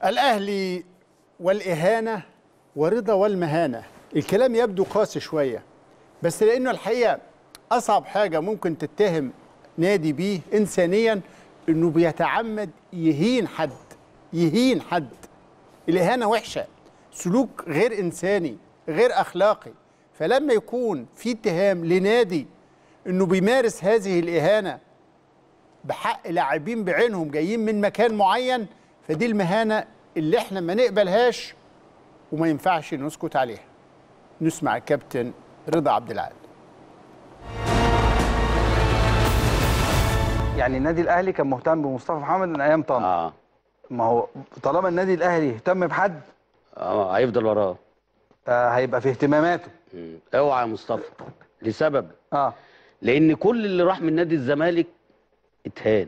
الأهلي والإهانة ورضا والمهانة الكلام يبدو قاسي شوية بس لأنه الحقيقة أصعب حاجة ممكن تتهم نادي بيه إنسانيا إنه بيتعمد يهين حد يهين حد الإهانة وحشة سلوك غير إنساني غير أخلاقي فلما يكون في اتهام لنادي إنه بيمارس هذه الإهانة بحق لاعبين بعينهم جايين من مكان معين فدي المهانة اللي احنا ما نقبلهاش وما ينفعش نسكت عليها نسمع الكابتن رضا عبد العال يعني النادي الاهلي كان مهتم بمصطفى محمد من ايام طنطا اه ما هو طالما النادي الاهلي اهتم بحد اه هيفضل وراه آه هيبقى في اهتماماته مم. اوعى يا مصطفى لسبب اه لان كل اللي راح من نادي الزمالك اتهان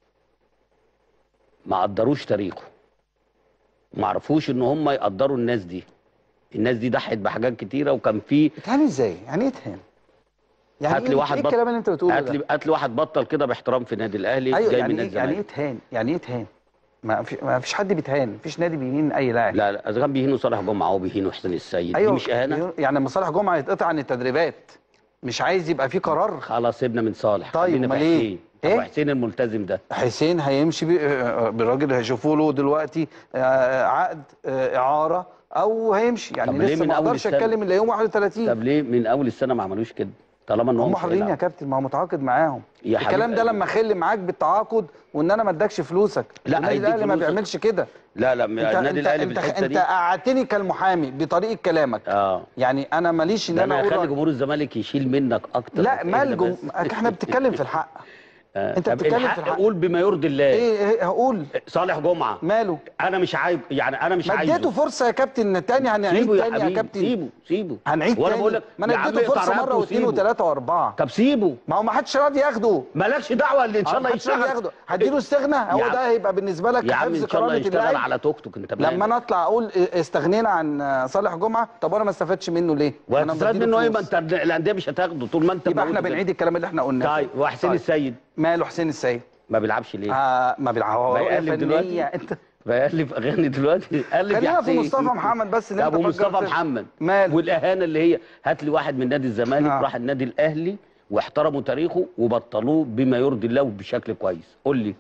ما قدروش تاريخه ما عرفوش ان هم يقدروا الناس دي الناس دي ضحت بحاجات كتيره وكان في اتهان ازاي يعني ايه اتهان يعني هات لي إيه- واحد ايه بط- الكلام اللي انت بتقوله هات ده لي هات لي واحد بطل كده باحترام في نادي الاهلي ايوه جاي يعني من نادي ايه يعني ايه الزمالك اتهان يعني ايه اتهان ما في ما فيش حد بيتهان مفيش نادي بيهين اي لاعب لا لا اذا كان بيهينوا صالح جمعه وبيهينوا حسين السيد ايوه دي مش اهانه يعني لما صالح جمعه يتقطع عن التدريبات مش عايز يبقى في قرار خلاص سيبنا من صالح طيب، خلينا في أمال إيه؟ حسين إيه؟ طب حسين الملتزم ده حسين هيمشي بي- آه، بالراجل هيشوفوا له دلوقتي آه، عقد آه، اعاره او هيمشي يعني طب ليه لسه من ما أول اقدرش السنة؟ اتكلم الا يوم 31 طب ليه من اول السنه ما عملوش كده طالما ان هو هم مش حرين يا هيلعب. كابتن ما هو متعاقد معاهم يا الكلام حبيب ده قلبي. لما اخل معاك بالتعاقد وان انا ما ادكش فلوسك لا، النادي هيديك الاهلي ما فلوسك. بيعملش كده لا لا انت النادي انت الاهلي انت, بالحته انت دي قعدتني كالمحامي بطريقه كلامك اه يعني انا ماليش ان ده انا انا اقول هخلي رأيي. جمهور الزمالك يشيل منك اكتر لا وتقل مال جم... بس. احنا بنتكلم في الحق آه. انت طب بتتكلم في الحق الحق. قول بما يرضي الله ايه ايه هقول صالح جمعه ماله انا مش عايب يعني انا مش ما عايزه اديته فرصه يا كابتن تاني هنعيد سيبه يا تاني يا حبيبي كابتن سيبه سيبه هنعيد وانا تاني بقول لك ما يا انا عم اديته اقطع فرصه رقبته مره واثنين وسيبه. وثلاثه واربعه طب سيبه ما هو ما حدش راضي ياخده مالكش دعوه اللي ان شاء الله محدش راضي يشتغل ياخده هديله استغنى هو يا عم- ده هيبقى بالنسبه لك يا عم حفظ ان شاء الله كرامه يشتغل اللاعب على توك توك انت مالك لما انا اطلع اقول استغنينا عن صالح جمعه طب وانا ما استفدتش منه ليه؟ أنا وهتستفاد بديله منه ايه ما فلوس. انت الانديه مش هتاخده طول ما انت يبقى احنا موجود كده. بنعيد الكلام اللي احنا قلناه طيب وحسين السيد ماله حسين السيد ما بيلعبش ليه؟ آه ما بيلعب هو بيقلب فنية. دلوقتي؟ انت بيألف اغاني دلوقتي قلب يا خلينا في حسين. مصطفى محمد بس اللي ده انت ابو مصطفى فكرت- محمد ماله؟ والاهانه اللي هي هات لي واحد من نادي الزمالك آه. راح النادي الاهلي واحترموا تاريخه وبطلوه بما يرضي الله وبشكل كويس قول لي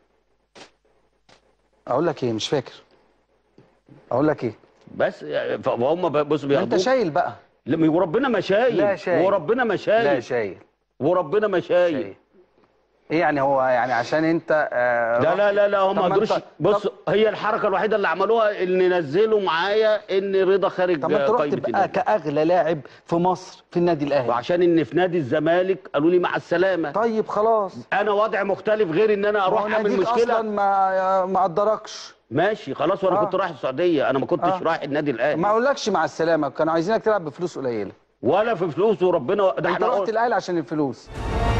اقول لك ايه مش فاكر اقول لك ايه بس فهم بصوا ما انت بياخدوه شايل بقى لما وربنا ما شايل لا شايل. وربنا ما لا شايل شايل وربنا ما شايل شايل ايه يعني هو يعني عشان انت آه لا لا لا لا هم طب ما ما قدروش انت- بص طب- هي الحركه الوحيده اللي عملوها ان نزلوا معايا ان رضا خارج طب ما انت رحت قايمه بقى النادي كاغلى لاعب في مصر في النادي الاهلي وعشان ان في نادي الزمالك قالوا لي مع السلامه طيب خلاص انا وضع مختلف غير ان انا ما هو اروح اعمل ناديك مشكله اصلا ما ما قدركش ماشي خلاص وانا آه. كنت رايح السعوديه انا ما كنتش آه. رايح النادي ما الاهلي اقولكش مع السلامه كانوا عايزينك تلعب بفلوس قليله ولا في فلوس وربنا ده انت احنا رحت قل- الاهلي عشان الفلوس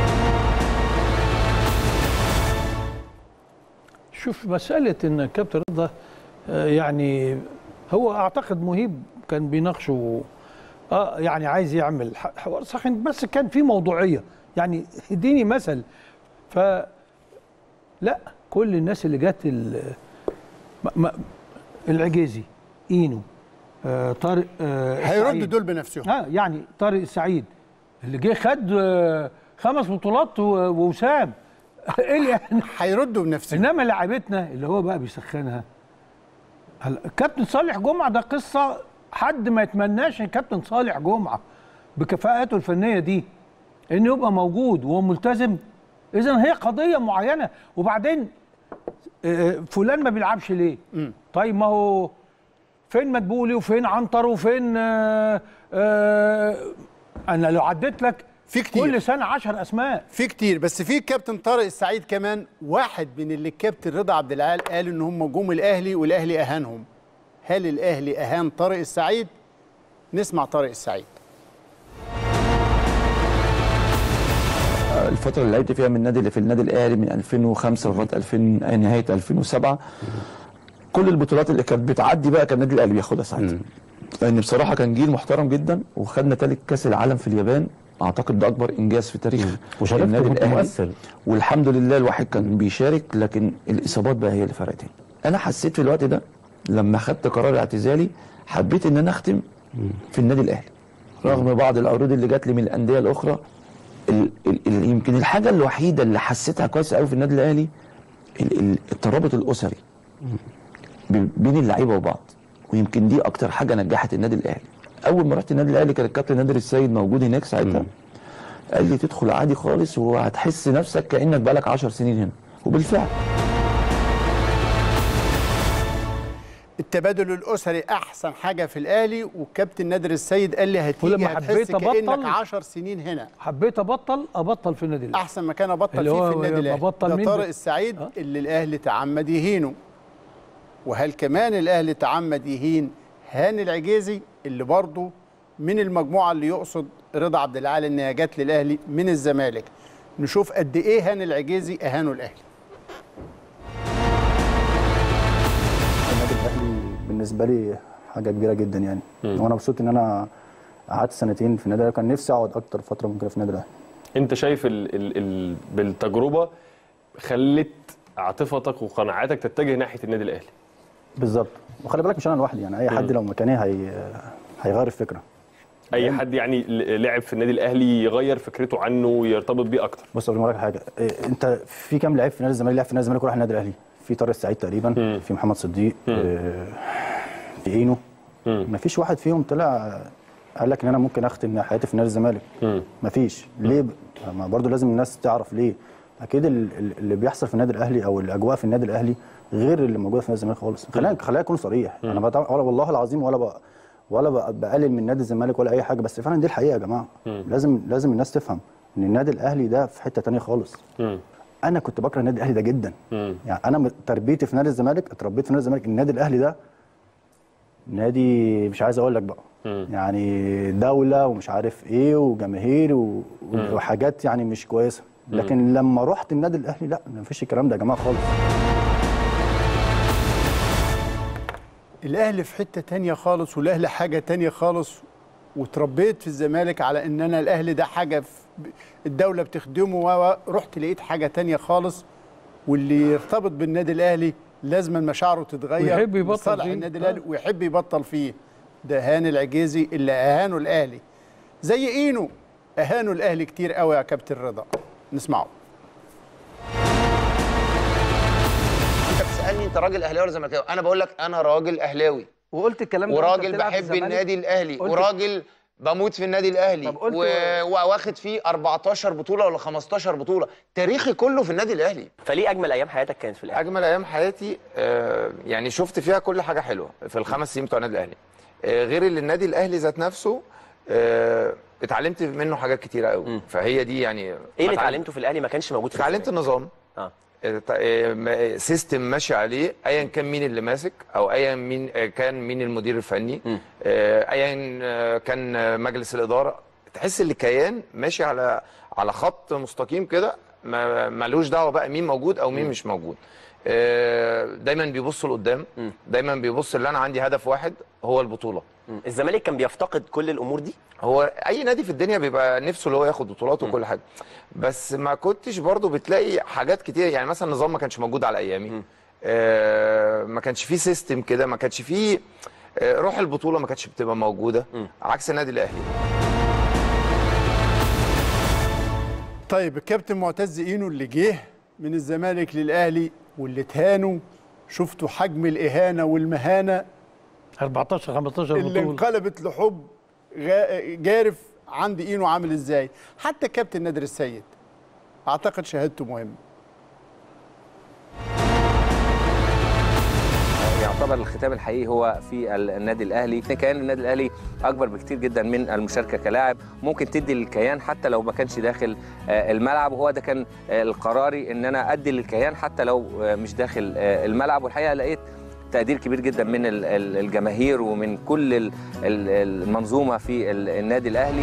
شوف مسألة إن كابتن رضا آه، يعني هو أعتقد مهيب كان بيناقشه اه يعني عايز يعمل ح- حوار ساخن بس كان في موضوعية يعني اديني مثل ف لا كل الناس اللي جت ال- ما- ما- العجيزي اينو آه طارق آه هيردوا السعيد. دول بنفسهم اه يعني طارق السعيد اللي جه خد آه، خمس بطولات و- ووسام ايه اللي يعني هيردوا بنفسهم انما لعيبتنا اللي هو بقى بيسخنها هلا كابتن صالح جمعه ده قصه حد ما يتمناش ان كابتن صالح جمعه بكفاءاته الفنيه دي انه يبقى موجود وهو ملتزم اذا هي قضيه معينه وبعدين آه، فلان ما بيلعبش ليه؟ طيب ما هو فين مدبولي وفين عنتر وفين آه آه انا لو عديت لك في كتير. كل سنه 10 اسماء في كتير بس في كابتن طارق السعيد كمان واحد من اللي الكابتن رضا عبد العال قال ان هم جم الاهلي والاهلي اهانهم هل الاهلي اهان طارق السعيد نسمع طارق السعيد الفترة اللي لعبت فيها من النادي اللي في النادي الاهلي من 2005 لغايه 2000 نهايه 2007 كل البطولات اللي كانت بتعدي بقى كان النادي الاهلي بياخدها ساعتها لان بصراحه كان جيل محترم جدا وخدنا ثالث كاس العالم في اليابان اعتقد ده اكبر انجاز في تاريخ وشاركت النادي وكنت الاهلي مؤثر. والحمد لله الواحد كان بيشارك لكن الاصابات بقى هي اللي فرقت هنا. انا حسيت في الوقت ده لما خدت قرار اعتزالي حبيت ان انا اختم في النادي الاهلي رغم بعض العروض اللي جات لي من الانديه الاخرى ال ال ال يمكن الحاجه الوحيده اللي حسيتها كويس قوي في النادي الاهلي ال ال الترابط الاسري بين بين اللعيبه وبعض ويمكن دي اكتر حاجه نجحت النادي الاهلي اول ما رحت النادي الاهلي كان الكابتن نادر السيد موجود هناك ساعتها قال لي تدخل عادي خالص وهتحس نفسك كانك بقالك 10 سنين هنا وبالفعل التبادل الاسري احسن حاجه في الاهلي والكابتن نادر السيد قال لي هتيجي ولما هتحس حبيت أبطل- كانك 10 سنين هنا حبيت ابطل ابطل في النادي الاهلي احسن مكان ابطل اللي فيه هو في النادي الاهلي ببطل ده مين طارق ده؟ السعيد أه؟ اللي الاهلي تعمد يهينه وهل كمان الاهلي تعمد يهين هاني العجيزي اللي برضه من المجموعه اللي يقصد رضا عبد العال انها جت للاهلي من الزمالك نشوف قد ايه هاني العجيزي اهانه الاهلي النادي الاهلي بالنسبه لي حاجه كبيره جدا يعني وانا مبسوط ان انا قعدت سنتين في النادي الاهلي كان نفسي اقعد اكتر فتره ممكن في النادي الاهلي انت شايف ال ال ال بالتجربه خلت عاطفتك وقناعاتك تتجه ناحيه النادي الاهلي بالظبط وخلي بالك مش انا لوحدي يعني اي حد لو مكاني هي هيغير الفكره اي حد يعني ل- لعب في النادي الاهلي يغير فكرته عنه ويرتبط بيه اكتر بص قبل ما أقول لك حاجه إيه، انت في كام لعيب في نادي الزمالك لعب في نادي الزمالك وراح النادي الاهلي في طارق السعيد تقريبا في محمد صديق آه، في اينو ما فيش واحد فيهم طلع قال لك ان انا ممكن اختم حياتي في نادي الزمالك ما فيش ليه ب- ما برضو لازم الناس تعرف ليه اكيد ال- ال- اللي بيحصل في النادي الاهلي او الاجواء في النادي الاهلي غير اللي موجوده في نادي الزمالك خالص خلينا خلينا اكون صريح انا بتع- ولا والله العظيم ولا بقى ولا بق- بقلل من نادي الزمالك ولا اي حاجه بس فعلا دي الحقيقه يا جماعه لازم لازم الناس تفهم ان النادي الاهلي ده في حته تانية خالص انا كنت بكره النادي الاهلي ده جدا يعني انا م- تربيتي في نادي الزمالك اتربيت في نادي الزمالك النادي الاهلي ده نادي مش عايز اقول لك بقى يعني دوله ومش عارف ايه وجماهير و- وحاجات يعني مش كويسه لكن لما رحت النادي الاهلي لا ما فيش الكلام ده يا جماعه خالص الاهلي في حته تانية خالص والاهلي حاجه تانية خالص وتربيت في الزمالك على ان انا الاهلي ده حاجه في الدوله بتخدمه و- ورحت لقيت حاجه تانية خالص واللي يرتبط بالنادي الاهلي لازم مشاعره تتغير ويحب يبطل لصالح فيه. النادي الاهلي ويحب يبطل فيه ده هاني العجيزي اللي اهانه الاهلي زي اينو اهانوا الاهلي كتير قوي يا كابتن رضا نسمعه انت بتسالني انت راجل اهلاوي ولا زملكاوي انا بقول لك انا راجل اهلاوي وقلت الكلام ده وانت وراجل بتلعب في بحب الزمالك؟ النادي الاهلي قلت- وراجل بموت في النادي الاهلي طب قلت- و... واخد فيه 14 بطوله ولا 15 بطوله تاريخي كله في النادي الاهلي فليه اجمل ايام حياتك كانت في الاهلي اجمل ايام حياتي آه، يعني شفت فيها كل حاجه حلوه في الخمس سنين بتوع النادي الاهلي آه، غير اللي النادي الاهلي ذات نفسه آه، اتعلمت منه حاجات كتيره قوي فهي دي يعني ايه اللي ما اتعلم- اتعلمته في الاهلي ما كانش موجود في اتعلمت الزمالك؟ النظام اه آه، ت- آه، م- سيستم ماشي عليه ايا كان مين اللي ماسك او ايا مين آه، كان مين المدير الفني آه، ايا آه، كان آه، مجلس الاداره تحس ان الكيان ماشي على على خط مستقيم كده ما- ملوش دعوه بقى مين موجود او مين مش موجود آه، دايما بيبص لقدام دايما بيبص اللي انا عندي هدف واحد هو البطوله مم. الزمالك كان بيفتقد كل الامور دي هو اي نادي في الدنيا بيبقى نفسه اللي هو ياخد بطولات وكل حاجه بس ما كنتش برضو بتلاقي حاجات كتير يعني مثلا النظام ما كانش موجود على ايامي آه ما كانش فيه سيستم كده ما كانش فيه آه روح البطوله ما كانتش بتبقى موجوده عكس النادي الاهلي طيب الكابتن معتز اينو اللي جه من الزمالك للاهلي واللي اتهانوا شفتوا حجم الاهانه والمهانه 14 15 اللي بطوله انقلبت لحب غا- جارف عند اينو عامل ازاي حتى كابتن نادر السيد اعتقد شهادته مهمه يعتبر الختام الحقيقي هو في النادي الاهلي كيان النادي الاهلي اكبر بكتير جدا من المشاركه كلاعب ممكن تدي للكيان حتى لو ما كانش داخل آه، الملعب وهو ده كان آه، القراري ان انا ادي للكيان حتى لو آه، مش داخل آه، الملعب والحقيقه لقيت تقدير كبير جدا من ال- ال- الجماهير ومن كل ال- ال- المنظومه في ال- النادي الاهلي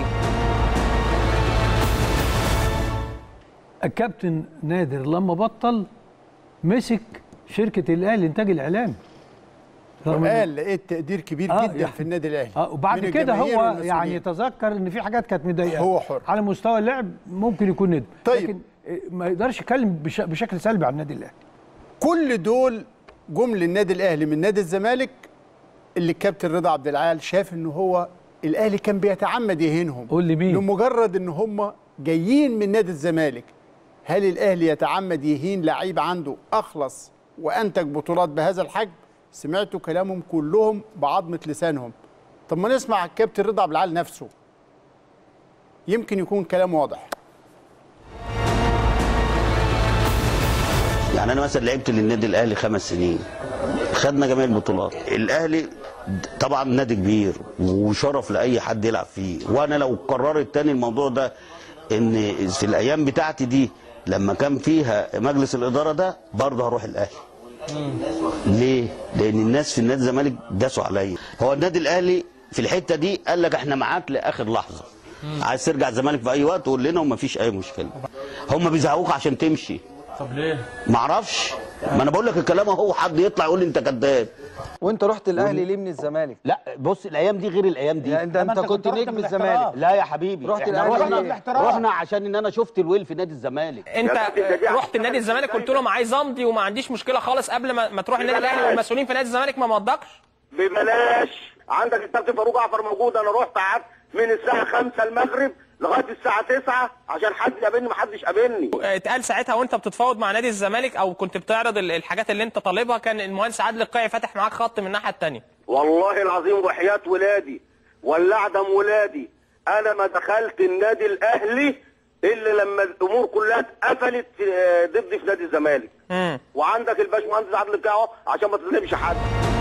الكابتن نادر لما بطل مسك شركه الاهلي الانتاج الاعلامي رغم إن- وقال لقيت تقدير كبير آه، جدا يعني- في النادي الاهلي اه وبعد من كده الجماهير هو والمسؤولين. يعني يتذكر ان في حاجات كانت مضايقاه هو حر. على مستوى اللعب ممكن يكون ندم طيب. لكن آه، ما يقدرش يتكلم بش- بشكل سلبي عن النادي الاهلي كل دول جم للنادي الاهلي من نادي الزمالك اللي الكابتن رضا عبد العال شاف ان هو الاهلي كان بيتعمد يهينهم قول لي مين لمجرد ان هم جايين من نادي الزمالك هل الاهلي يتعمد يهين لعيب عنده اخلص وانتج بطولات بهذا الحجم سمعتوا كلامهم كلهم بعظمه لسانهم طب ما نسمع الكابتن رضا عبد العال نفسه يمكن يكون كلام واضح يعني انا مثلا لعبت للنادي الاهلي خمس سنين خدنا جميع البطولات الاهلي طبعا نادي كبير وشرف لاي حد يلعب فيه وانا لو قررت تاني الموضوع ده ان في الايام بتاعتي دي لما كان فيها مجلس الاداره ده برضه هروح الاهلي ليه؟ لان الناس في النادي الزمالك داسوا عليا هو النادي الاهلي في الحته دي قال لك احنا معاك لاخر لحظه عايز ترجع الزمالك في اي وقت قول لنا ومفيش اي مشكله هم بيزهقوك عشان تمشي طب ليه؟ معرفش ما انا بقول لك الكلام اهو حد يطلع يقول لي انت كذاب وانت رحت الاهلي ليه من الزمالك؟ لا بص الايام دي غير الايام دي يعني انت انت كنت نجم الزمالك لا يا حبيبي رحت احنا الأهلي رحنا ليه؟ رحنا عشان ان انا شفت الويل في نادي الزمالك انت رحت النادي الزمالك قلت لهم عايز امضي وما عنديش مشكله خالص قبل ما, ما تروح النادي الاهلي والمسؤولين في نادي الزمالك ما مضكش ببلاش عندك الكابتن فاروق جعفر موجود انا رحت قعدت من الساعه 5 المغرب لغايه الساعه 9 عشان حد يقابلني ما حدش قابلني اتقال ساعتها وانت بتتفاوض مع نادي الزمالك او كنت بتعرض ال- الحاجات اللي انت طالبها كان المهندس عادل القيعي فاتح معاك خط من الناحيه الثانيه والله العظيم وحياه ولادي ولا اعدم ولادي انا ما دخلت النادي الاهلي الا لما الامور كلها اتقفلت في- ضدي في نادي الزمالك وعندك الباشمهندس عادل بتاعه عشان ما تظلمش حد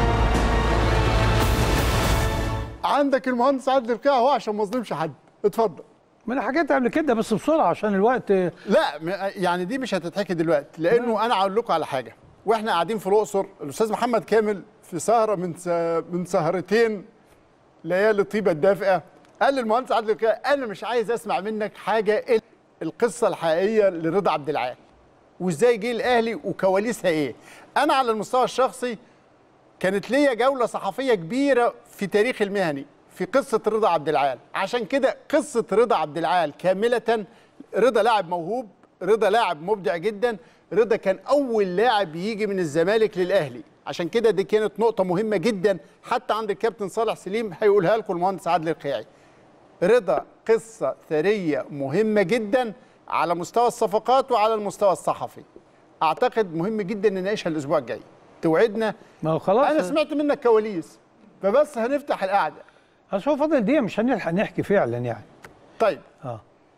عندك المهندس عادل القيع اهو عشان ما اظلمش حد اتفضل ما انا حكيتها قبل كده بس بسرعه عشان الوقت لا م- يعني دي مش هتتحكي دلوقتي لانه انا هقول لكم على حاجه واحنا قاعدين في الاقصر الاستاذ محمد كامل في سهره من س... من سهرتين ليالي طيبه الدافئه قال للمهندس عادل القيع انا مش عايز اسمع منك حاجه الا القصه الحقيقيه لرضا عبد العال وازاي جه الاهلي وكواليسها ايه انا على المستوى الشخصي كانت ليا جولة صحفية كبيرة في تاريخ المهني في قصة رضا عبد العال عشان كده قصة رضا عبد العال كاملة رضا لاعب موهوب رضا لاعب مبدع جدا رضا كان أول لاعب يجي من الزمالك للأهلي عشان كده دي كانت نقطة مهمة جدا حتى عند الكابتن صالح سليم هيقولها لكم المهندس عادل القيعي رضا قصة ثرية مهمة جدا على مستوى الصفقات وعلى المستوى الصحفي أعتقد مهم جدا نناقشها الأسبوع الجاي توعدنا ما هو خلاص انا سمعت منك كواليس فبس هنفتح القعده بس هو فاضل دقيقه مش هنلحق نحكي فعلا يعني طيب اه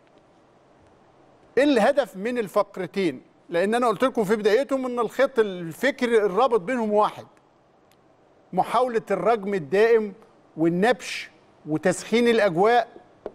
ايه الهدف من الفقرتين لان انا قلت لكم في بدايتهم ان الخط الفكري الرابط بينهم واحد محاوله الرجم الدائم والنبش وتسخين الاجواء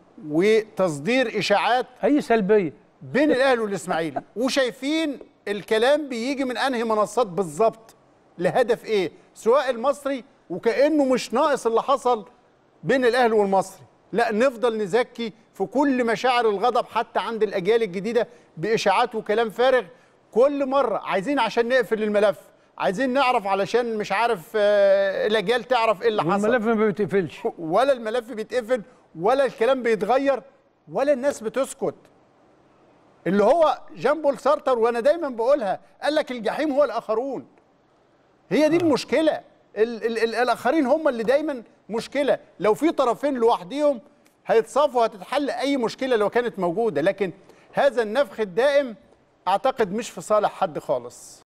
وتصدير اشاعات اي سلبيه بين الاهلي والاسماعيلي وشايفين الكلام بيجي من انهي منصات بالظبط لهدف ايه سواء المصري وكانه مش ناقص اللي حصل بين الاهلي والمصري لا نفضل نزكي في كل مشاعر الغضب حتى عند الاجيال الجديده باشاعات وكلام فارغ كل مره عايزين عشان نقفل الملف عايزين نعرف علشان مش عارف آه، الاجيال تعرف ايه اللي حصل والملف ما بيتقفلش ولا الملف بيتقفل ولا الكلام بيتغير ولا الناس بتسكت اللي هو جان بول سارتر وانا دايما بقولها قال لك الجحيم هو الاخرون هي دي المشكله ال ال ال الاخرين هم اللي دايما مشكله لو في طرفين لوحديهم هيتصافوا هتتحل اي مشكله لو كانت موجوده لكن هذا النفخ الدائم اعتقد مش في صالح حد خالص